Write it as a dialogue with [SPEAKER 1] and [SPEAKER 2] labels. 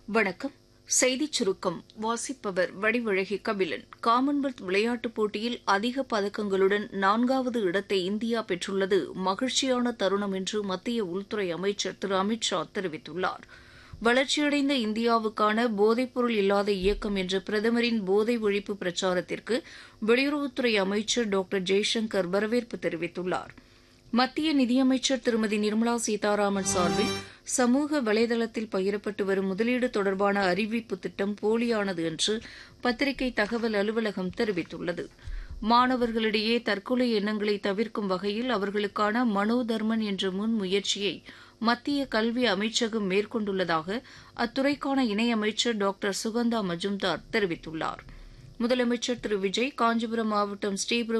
[SPEAKER 1] வணக்கம் செய்திச் சுருக்கம் வாசிப்பவர் வடிவழகி கபிலன் காமன்வெல்த் விளையாட்டுப் போட்டியில் அதிக பதக்கங்களுடன் நான்காவது இடத்தை இந்தியா பெற்றுள்ளது மகிழ்ச்சியான தருணம் என்று மத்திய உள்துறை அமைச்சர் திரு அமித் ஷா தெரிவித்துள்ளார் வளர்ச்சியடைந்த இந்தியாவுக்கான போதைப்பொருள் இல்லாத இயக்கம் என்ற பிரதமரின் போதை ஒழிப்பு பிரச்சாரத்திற்கு வெளியுறவுத்துறை அமைச்சர் டாக்டர் ஜெய்சங்கர் வரவேற்பு தெரிவித்துள்ளார் மத்திய நிதியமைச்சர் திருமதி நிர்மலா சீதாராமன் சார்பில் சமூக வலைதளத்தில் பகிரப்பட்டு வரும் முதலீடு தொடர்பான அறிவிப்பு திட்டம் போலியானது என்று பத்திரிகை தகவல் அலுவலகம் தெரிவித்துள்ளது மாணவர்களிடையே தற்கொலை எண்ணங்களை தவிர்க்கும் வகையில் அவர்களுக்கான மனோதர்மன் என்ற முன்முயற்சியை மத்திய கல்வி அமைச்சகம் மேற்கொண்டுள்ளதாக அத்துறைக்கான இணையமைச்சர் டாக்டர் சுகந்தா மஜும்தார் தெரிவித்துள்ளார் முதலமைச்சர் திரு விஜய் காஞ்சிபுரம் மாவட்டம் ஸ்ரீபுரம்